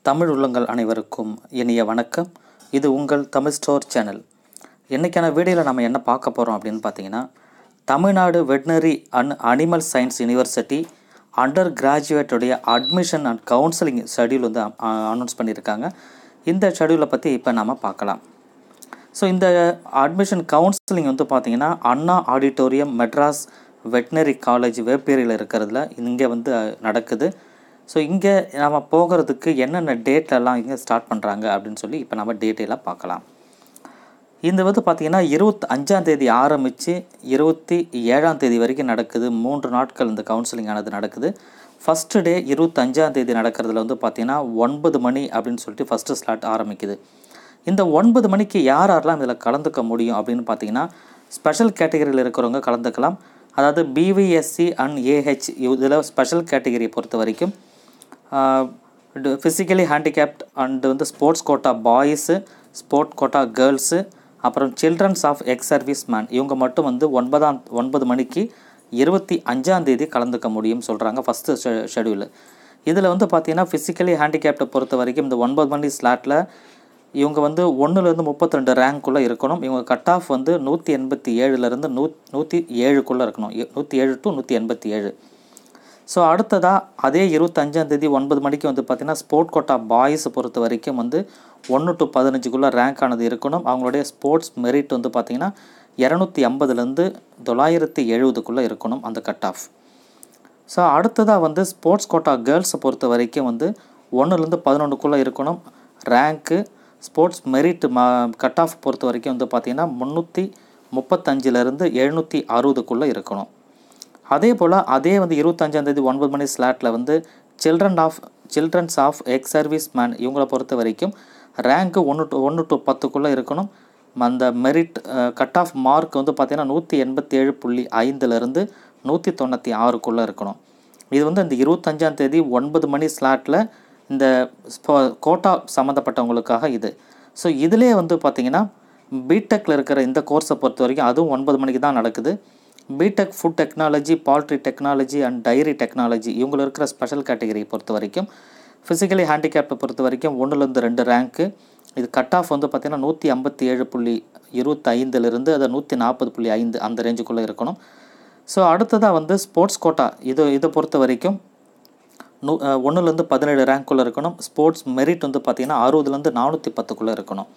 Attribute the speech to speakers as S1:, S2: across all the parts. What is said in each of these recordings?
S1: தமிழ் உள்ளங்கள் அனைவருக்கும் இனிய வணக்கம் இது உங்கள் தமிழ் ஸ்டோர் சேனல் இன்றைக்கான வீடியோவில் நம்ம என்ன பார்க்க போகிறோம் அப்படின்னு பார்த்தீங்கன்னா Tamil Nadu veterinary and animal science university under கிராஜுவேட்டுடைய அட்மிஷன் அண்ட் கவுன்சிலிங் ஷெடியூல் வந்து அனௌன்ஸ் பண்ணியிருக்காங்க இந்த ஷெடியூலை பற்றி இப்போ நாம் பார்க்கலாம் ஸோ இந்த அட்மிஷன் கவுன்சிலிங் வந்து பார்த்தீங்கன்னா Anna auditorium Madras veterinary college வேப்பேரியில் இருக்கிறதுல இங்கே வந்து அஹ், நடக்குது ஸோ இங்கே நம்ம போகிறதுக்கு என்னென்ன டேட்லலாம் இங்கே ஸ்டார்ட் பண்ணுறாங்க அப்படின்னு சொல்லி இப்போ நம்ம டேட்டெல்லாம் பார்க்கலாம் இந்த வந்து பார்த்திங்கன்னா இருபத்தி அஞ்சாம் தேதி ஆரம்பித்து இருபத்தி ஏழாம் தேதி வரைக்கும் நடக்குது மூன்று நாட்கள் இந்த கவுன்சிலிங் ஆனது நடக்குது ஃபஸ்ட்டு டே இருபத்தஞ்சாம் தேதி நடக்கிறதுல வந்து பார்த்திங்கன்னா ஒன்பது மணி அப்படின்னு சொல்லிட்டு ஃபஸ்ட்டு ஸ்லாட் ஆரம்பிக்குது இந்த ஒன்பது மணிக்கு யார் யாரெல்லாம் இதில் கலந்துக்க முடியும் அப்படின்னு பார்த்தீங்கன்னா ஸ்பெஷல் கேட்டகரியில் இருக்கிறவங்க கலந்துக்கலாம் அதாவது பிவிஎஸ்சி அண்ட் ஏஹெச் இதில் ஸ்பெஷல் கேட்டகரியை பொறுத்த வரைக்கும் ஃபிசிக்கலி ஹேண்டிகேப்ட் அண்ட் வந்து sports quota boys sport quota girls அப்புறம் children's of ex service man இவங்க மட்டும் வந்து ஒன்பதாம் ஒன்பது மணிக்கு இருபத்தி அஞ்சாம் தேதி கலந்துக்க முடியும் சொல்கிறாங்க ஃபஸ்ட்டு ஷெ ஷெடியூலு இதில் வந்து பார்த்தீங்கன்னா ஃபிசிக்கலி ஹேண்டிகேப்டை பொறுத்த வரைக்கும் இந்த ஒன்பது மணி ஸ்லாட்டில் இவங்க வந்து ஒன்றுலேருந்து முப்பத்தி ரெண்டு ரேங்க்குள்ளே இருக்கணும் இவங்க கட் ஆஃப் வந்து நூற்றி எண்பத்தி ஏழுலேருந்து நூ நூற்றி ஏழுக்குள்ளே இருக்கணும் நூற்றி ஏழு டு நூற்றி எண்பத்தி ஏழு ஸோ அடுத்ததாக அதே இருபத்தஞ்சாந்தேதி ஒன்பது மணிக்கு வந்து பார்த்திங்கன்னா ஸ்போர்ட் கோட்டா பாய்ஸை பொறுத்த வரைக்கும் வந்து ஒன்று டு பதினஞ்சுக்குள்ளே ரேங்க் ஆனது இருக்கணும் அவங்களுடைய ஸ்போர்ட்ஸ் மெரிட் வந்து பார்த்திங்கன்னா இரநூத்தி ஐம்பதுலேருந்து தொள்ளாயிரத்தி எழுபதுக்குள்ளே இருக்கணும் அந்த கட் ஆஃப் ஸோ அடுத்ததாக வந்து ஸ்போர்ட்ஸ் கோட்டா கேர்ள்ஸை பொறுத்த வரைக்கும் வந்து ஒன்றுலேருந்து பதினொன்றுக்குள்ளே இருக்கணும் ரேங்க்கு ஸ்போர்ட்ஸ் மெரிட் மா கட் ஆஃப் பொறுத்த வரைக்கும் வந்து பார்த்திங்கன்னா முந்நூற்றி முப்பத்தஞ்சிலேருந்து எழுநூற்றி அறுபதுக்குள்ளே இருக்கணும் அதே போல் அதே வந்து இருபத்தஞ்சாந்தேதி ஒன்பது மணி ஸ்லாட்டில் வந்து children of children's of ex service man இவங்கள பொறுத்த வரைக்கும் ரேங்க்கு ஒன்று டு ஒன்று டு பத்துக்குள்ளே இருக்கணும் அந்த மெரிட் கட் ஆஃப் மார்க் வந்து பார்த்திங்கன்னா நூற்றி எண்பத்தி ஏழு புள்ளி ஐந்துலேருந்து நூற்றி தொண்ணூற்றி ஆறுக்குள்ளே இருக்கணும் இது வந்து இந்த இருபத்தஞ்சாம் தேதி ஒன்பது மணி ஸ்லாட்டில் இந்த ஸ்போ கோட்டா சம்மந்தப்பட்டவங்களுக்காக இது ஸோ இதிலே வந்து பார்த்திங்கன்னா பிடெக்கில் இருக்கிற இந்த கோர்ஸை பொறுத்த வரைக்கும் அதுவும் ஒன்பது மணிக்கு தான் நடக்குது BTech food technology poultry technology and dairy technology இவங்க இருக்கிற ஸ்பெஷல் கேட்டகரியை பொறுத்த வரைக்கும் ஃபிசிக்கலி ஹேண்டிகேப்டை பொறுத்த வரைக்கும் ஒன்றுலேருந்து ரெண்டு ரேங்க்கு இது கட் ஆஃப் வந்து பார்த்திங்கன்னா நூற்றி ஐம்பத்தி ஏழு புள்ளி இருபத்தைந்துலேருந்து அதை நூற்றி நாற்பது புள்ளி ஐந்து அந்த ரேஞ்சுக்குள்ளே இருக்கணும் ஸோ அடுத்ததாக வந்து ஸ்போர்ட்ஸ் கோட்டா இது இதை பொறுத்த வரைக்கும் நூ ஒன்றுலேருந்து பதினேழு ரேங்க்குள்ளே இருக்கணும் ஸ்போர்ட்ஸ் மெரிட் வந்து பார்த்திங்கன்னா அறுபதுலேருந்து நானூற்றி பத்துக்குள்ளே இருக்கணும்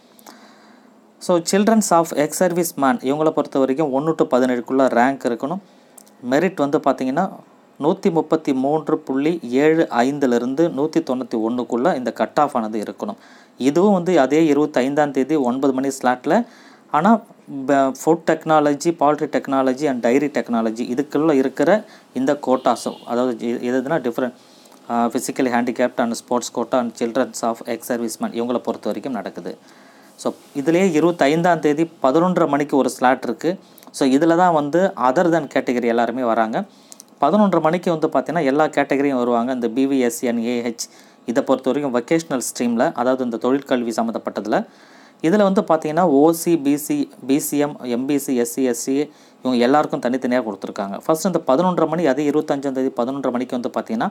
S1: so children's of ex service man இவங்கள பொறுத்த வரைக்கும் ஒன்று டு பதினேழுக்குள்ளே ரேங்க் இருக்கணும் மெரிட் வந்து பார்த்திங்கன்னா நூற்றி முப்பத்தி மூன்று புள்ளி ஏழு ஐந்துலேருந்து நூற்றி தொண்ணூற்றி ஒன்றுக்குள்ளே இந்த கட் ஆஃப் ஆனது இருக்கணும் இதுவும் வந்து அதே இருபத்தைந்தாம் தேதி ஒன்பது மணி ஸ்லாட்டில் ஆனால் food technology poultry technology and dairy technology இதுக்குள்ளே இருக்கிற இந்த கோட்டாஸும் அதாவது இ- இது எதுனா different physically handicapped and sports quota and children's of ex serviceman இவங்கள பொறுத்த வரைக்கும் நடக்குது ஸோ இதிலேயே இருபத்தைந்தாம் தேதி பதினொன்றரை மணிக்கு ஒரு ஸ்லாட் இருக்குது ஸோ இதில் தான் வந்து அதர் தென் கேட்டகரி எல்லாருமே வராங்க பதினொன்றரை மணிக்கு வந்து பார்த்தீங்கன்னா எல்லா கேட்டகரியும் வருவாங்க இந்த பிவிஎஸ்என் ஏஹெச் இதை பொறுத்த வரைக்கும் வொக்கேஷ்னல் ஸ்ட்ரீமில் அதாவது இந்த தொழிற்கல்வி சம்மந்தப்பட்டதில் இதில் வந்து பார்த்தீங்கன்னா OC BC BCM MBC SC SC இவங்க எல்லாருக்கும் தனித்தனியாக கொடுத்துருக்காங்க ஃபர்ஸ்ட் இந்த பதினொன்றரை மணி அதே இருபத்தஞ்சாம் தேதி பதினொன்றரை மணிக்கு வந்து பார்த்தீங்கன்னா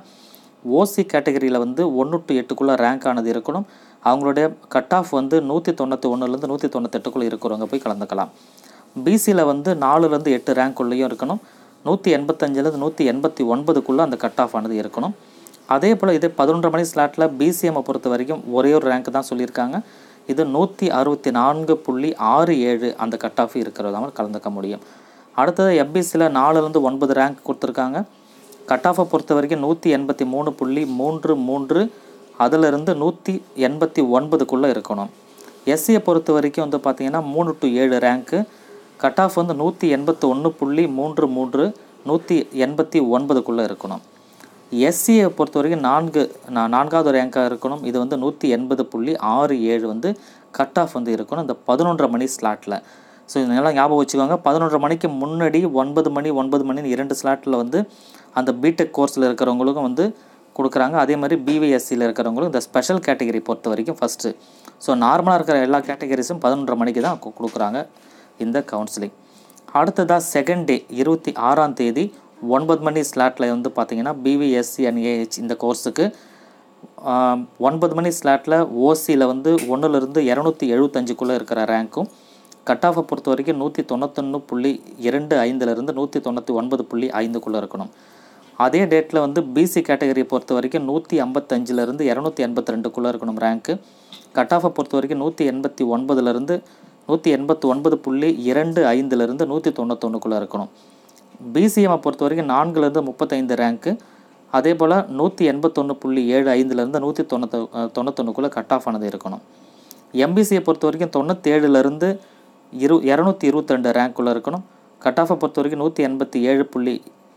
S1: ஓசி கேட்டகரியில் வந்து ஒன்று டு எட்டுக்குள்ளே ரேங்க் ஆனது இருக்கணும் அவங்களுடைய கட் ஆஃப் வந்து நூற்றி தொண்ணூற்றி ஒன்றுலேருந்து நூற்றி தொண்ணூத்தெட்டுக்குள்ளே இருக்கிறவங்க போய் கலந்துக்கலாம் பிசியில் வந்து நாலுலேருந்து எட்டு ரேங்க்குள்ளேயும் இருக்கணும் நூற்றி எண்பத்தஞ்சிலேருந்து நூற்றி எண்பத்தி ஒன்பதுக்குள்ளே அந்த கட் ஆஃப் ஆனது இருக்கணும் அதே போல் இதே பதினொன்றரை மணி ஸ்லாட்டில் பிசிஎம்மை பொறுத்த வரைக்கும் ஒரே ஒரு ரேங்க் தான் சொல்லியிருக்காங்க இது நூற்றி அறுபத்தி நான்கு புள்ளி ஆறு ஏழு அந்த கட் ஆஃப் இருக்கிறதால கலந்துக்க முடியும் அடுத்தது எஃபிசியில் நாலுலேருந்து ஒன்பது ரேங்க் கொடுத்துருக்காங்க கட் ஆஃபை பொறுத்த வரைக்கும் நூற்றி எண்பத்தி மூணு புள்ளி மூன்று மூன்று அதிலிருந்து நூற்றி எண்பத்தி ஒன்பதுக்குள்ளே இருக்கணும் எஸ்சியை பொறுத்த வரைக்கும் வந்து பார்த்தீங்கன்னா மூணு டு ஏழு ரேங்க்கு கட் ஆஃப் வந்து நூற்றி எண்பத்தி ஒன்று புள்ளி மூன்று மூன்று நூற்றி எண்பத்தி ஒன்பதுக்குள்ளே இருக்கணும் எஸ்சியை பொறுத்த வரைக்கும் நான்கு நா- நான்காவது ரேங்காக இருக்கணும் இது வந்து நூற்றி எண்பது புள்ளி ஆறு ஏழு வந்து கட் ஆஃப் வந்து இருக்கணும் இந்த பதினொன்றரை மணி ஸ்லாட்டில் ஸோ இதெல்லாம் ஞாபகம் வச்சுக்கோங்க பதினொன்றரை மணிக்கு முன்னாடி ஒன்பது மணி ஒன்பது மணின்னு இரண்டு ஸ்லாட்டில் வந்து அந்த பிடெக் கோர்ஸில் இருக்கிறவங்களுக்கும் வந்து கொடுக்குறாங்க அதே மாதிரி பிவிஎஸ்சியில் இருக்கிறவங்களும் இந்த ஸ்பெஷல் கேட்டகரி பொறுத்த வரைக்கும் ஃபஸ்ட்டு ஸோ நார்மலாக இருக்கிற எல்லா கேட்டகரிஸும் பதினொன்றரை மணிக்கு தான் கு- கொடுக்குறாங்க இந்த கவுன்சிலிங் அடுத்ததாக செகண்ட் டே இருபத்தி ஆறாம் தேதி ஒன்பது மணி ஸ்லாட்டில் வந்து பார்த்தீங்கன்னா பிவிஎஸ்சி அண்ட் ஏஹெச் இந்த கோர்ஸுக்கு ஆம், ஒன்பது மணி ஸ்லாட்டில் ஓசியில் வந்து ஒன்றுலேருந்து இரநூத்தி எழுபத்தஞ்சுக்குள்ளே இருக்கிற ரேங்க்கும் கட் ஆஃபை பொறுத்த வரைக்கும் நூற்றி தொண்ணூத்தொன்று புள்ளி இரண்டு ஐந்துலேருந்து நூற்றி தொண்ணூற்றி ஒன்பது புள்ளி ஐந்துக்குள்ளே இருக்கணும் அதே டேட்டில் வந்து பிசி கேட்டகரியை பொறுத்த வரைக்கும் நூற்றி ஐம்பத்தஞ்சிலேருந்து இரநூத்தி எண்பத்தி ரெண்டுக்குள்ளே இருக்கணும் ரேங்க்கு கட் ஆஃபை பொறுத்த வரைக்கும் நூற்றி எண்பத்தி ஒன்பதுலேருந்து நூற்றி எண்பத்தி ஒன்பது புள்ளி இரண்டு ஐந்துலேருந்து நூற்றி தொண்ணூத்தொன்றுக்குள்ளே இருக்கணும் பிசிஎம்மை பொறுத்த வரைக்கும் நான்குலேருந்து முப்பத்தைந்து ரேங்க்கு அதே போல் நூற்றி எண்பத்தொன்று புள்ளி ஏழு ஐந்துலேருந்து நூற்றி தொண்ணூத்தொ தொண்ணூத்தொன்றுக்குள்ளே கட் ஆஃப் ஆனது இருக்கணும் எம்பிசியை பொறுத்த வரைக்கும் தொண்ணூற்றேழுலேருந்து இரு இரநூத்தி இருபத்திரெண்டு ரேங்க்குள்ளே இருக்கணும் கட் ஆஃபை பொறுத்த வரைக்கும் நூற்றி எண்பத்தி ஏழு புள்ளி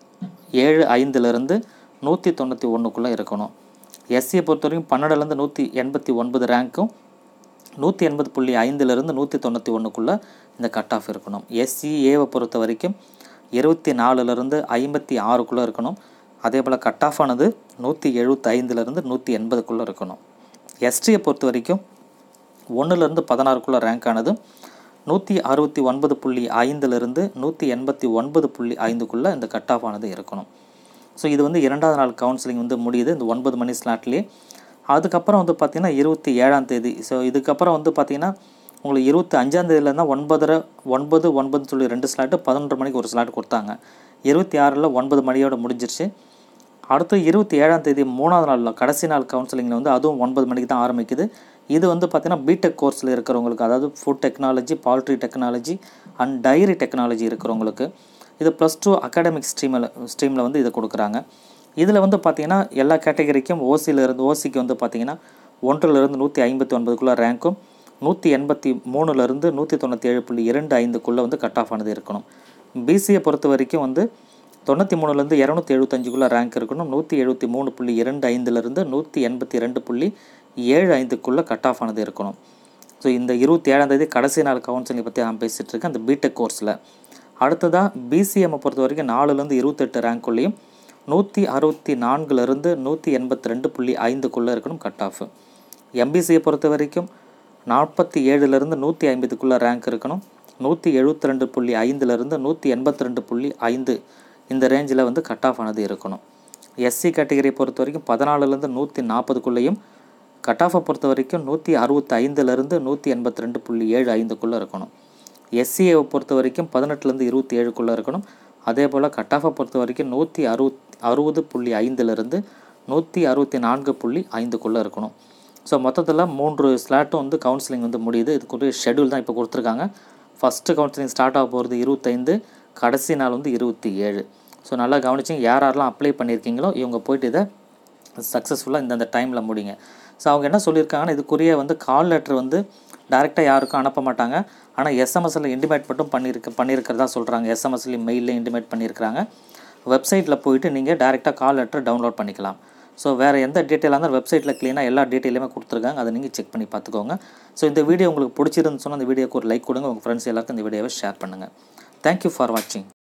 S1: ஏழு ஐந்துலேருந்து நூற்றி தொண்ணூற்றி ஒன்றுக்குள்ளே இருக்கணும் எஸ்சியை பொறுத்த வரைக்கும் பன்னெண்டுலேருந்து நூற்றி எண்பத்தி ஒன்பது ரேங்க்கும் நூற்றி எண்பது புள்ளி ஐந்துலேருந்து நூற்றி தொண்ணூற்றி ஒன்றுக்குள்ளே இந்த கட் ஆஃப் இருக்கணும் எஸ்சிஏவை பொறுத்த வரைக்கும் இருபத்தி நாலுலேருந்து ஐம்பத்தி ஆறுக்குள்ளே இருக்கணும் அதே போல் கட் ஆஃப் ஆனது நூற்றி எழுபத்தைந்துலேருந்து நூற்றி எண்பதுக்குள்ளே இருக்கணும் எஸ்டியை பொறுத்த வரைக்கும் ஒன்றுலேருந்து பதினாறுக்குள்ளே ரேங்க் ஆனது நூற்றி அறுபத்தி ஒன்பது புள்ளி ஐந்துலேருந்து நூற்றி எண்பத்தி ஒன்பது புள்ளி ஐந்துக்குள்ளே இந்த கட் ஆஃப் ஆனது இருக்கணும் ஸோ இது வந்து இரண்டாவது நாள் கவுன்சிலிங் வந்து முடியுது இந்த ஒன்பது மணி ஸ்லாட்லேயே அதுக்கப்புறம் வந்து பார்த்திங்கன்னா இருபத்தி ஏழாம் தேதி ஸோ இதுக்கப்புறம் வந்து பார்த்திங்கன்னா உங்களுக்கு இருபத்தி அஞ்சாம் தேதியிலேருந்து ஒன்பதரை ஒன்பது ஒன்பதுன்னு சொல்லி ரெண்டு ஸ்லாட்டு பதினொன்று மணிக்கு ஒரு ஸ்லாட் கொடுத்தாங்க இருபத்தி ஆறில் ஒன்பது மணியோட முடிஞ்சிருச்சு அடுத்து இருபத்தி ஏழாம் தேதி மூணாவது நாளில் கடைசி நாள் கவுன்சிலிங்கில் வந்து அதுவும் ஒன்பது மணிக்கு தான் ஆரம்பிக்குது இது வந்து பார்த்திங்கன்னா பிடெக் கோர்ஸில் இருக்கிறவங்களுக்கு அதாவது food technology poultry technology and dairy technology இருக்கிறவங்களுக்கு இது ப்ளஸ் டூ அகாடமிக் ஸ்ட்ரீமில் ஸ்ட்ரீமில் வந்து இதை கொடுக்குறாங்க இதில் வந்து பார்த்திங்கன்னா எல்லா கேட்டகரிக்கும் ஓசியில் இருந்து ஓசிக்கு வந்து பார்த்திங்கன்னா ஒன்றிலிருந்து நூற்றி ஐம்பத்தி ஒன்பதுக்குள்ளே ரேங்க்கும் நூற்றி எண்பத்தி மூணுலேருந்து நூற்றி தொண்ணூற்றி ஏழு புள்ளி இரண்டு ஐந்துக்குள்ளே வந்து கட் ஆஃப் ஆனது இருக்கணும் பிசியை பொறுத்த வரைக்கும் வந்து தொண்ணூற்றி மூணுலேருந்து இரநூத்தி எழுபத்தஞ்சுக்குள்ளே ரேங்க் இருக்கணும் நூற்றி எழுபத்தி மூணு புள்ளி இரண்டு ஐந்துலேருந்து நூற்றி எண்பத்தி ரெண்டு புள்ளி ஏழு ஐந்துக்குள்ளே கட் ஆஃப் ஆனது இருக்கணும் ஸோ இந்த இருபத்தி ஏழாம் தேதி கடைசி நாள் கவுன்சிலிங் பற்றி நான் பேசிகிட்டு இருக்கேன் அந்த பிடெக் கோர்ஸில் அடுத்ததாக பிசிஎம்மை பொறுத்த வரைக்கும் நாலுலேருந்து இருபத்தெட்டு ரேங்க்குள்ளேயும் நூற்றி அறுபத்தி நான்குலேருந்து நூற்றி எண்பத்தி ரெண்டு புள்ளி ஐந்துக்குள்ளே இருக்கணும் கட் ஆஃப் எம்பிசியை பொறுத்த வரைக்கும் நாற்பத்தி ஏழுலேருந்து நூற்றி ஐம்பதுக்குள்ளே ரேங்க் இருக்கணும் நூற்றி எழுபத்தி ரெண்டு புள்ளி ஐந்துலேருந்து நூற்றி எண்பத்தி ரெண்டு புள்ளி ஐந்து இந்த ரேஞ்சில் வந்து கட் ஆஃப் ஆனது இருக்கணும் எஸ்சி கேட்டகரியை பொறுத்த வரைக்கும் பதினாலுலேருந்து நூற்றி நாற்பதுக்குள்ளேயும் கட் ஆஃபை பொறுத்த வரைக்கும் நூற்றி அறுபத்தி ஐந்துலேருந்து நூற்றி எண்பத்தி ரெண்டு புள்ளி ஏழு ஐந்துக்குள்ளே இருக்கணும் எஸ்சியை பொறுத்த வரைக்கும் பதினெட்டுலேருந்து இருபத்தி ஏழுக்குள்ளே இருக்கணும் அதே போல் கட் ஆஃபை பொறுத்த வரைக்கும் நூற்றி அறுபத் அறுபது புள்ளி ஐந்துலேருந்து நூற்றி அறுபத்தி நான்கு புள்ளி ஐந்துக்குள்ளே இருக்கணும் ஸோ மொத்தத்தில் மூன்று ஸ்லாட்டும் வந்து கவுன்சிலிங் வந்து முடியுது இதுக்குரிய ஷெடியூல் தான் இப்போ கொடுத்துருக்காங்க ஃபஸ்ட்டு கவுன்சிலிங் ஸ்டார்ட் ஆக போகிறது இருபத்தைந்து கடைசி நாள் வந்து இருபத்தி ஏழு ஸோ நல்லா கவனிச்சிங்க யார் யாரெல்லாம் அப்ளை பண்ணியிருக்கீங்களோ இவங்க போயிட்டு இதை சக்ஸஸ்ஃபுல்லாக இந்தந்த டைமில் முடிங்க ஸோ அவங்க என்ன சொல்லியிருக்காங்கன்னா இதுக்குரிய வந்து கால் லெட்டர் வந்து டேரெக்டாக யாருக்கும் அனுப்ப மாட்டாங்க ஆனால் எஸ்எம்எஸ்ஸில் இன்டிமேட் மட்டும் பண்ணியிருக்க பண்ணியிருக்கிறதா சொல்கிறாங்க எஸ்எம்எஸ்லேயும் மெயிலில் இன்டிமேட் பண்ணியிருக்கிறாங்க வெப்சைட்டில் போயிட்டு நீங்கள் டேரெக்டாக கால் லெட்டர் டவுன்லோட் பண்ணிக்கலாம் ஸோ வேறு எந்த டீட்டெயிலாக இருந்தாலும் வெப்சைட்டில் க்ளீனாக எல்லா டீட்டெயிலுமே கொடுத்துருக்காங்க அதை நீங்கள் செக் பண்ணி பார்த்துக்கோங்க ஸோ இந்த வீடியோ உங்களுக்கு பிடிச்சிருந்துன்னு சொன்னால் அந்த வீடியோக்கு ஒரு லைக் கொடுங்க உங்கள் ஃப்ரெண்ட்ஸ் எல்லாருக்கும் இந்த வீடியோவை ஷேர் பண்ணுங்கள் தேங்க்யூ ஃபார் வாட்சிங்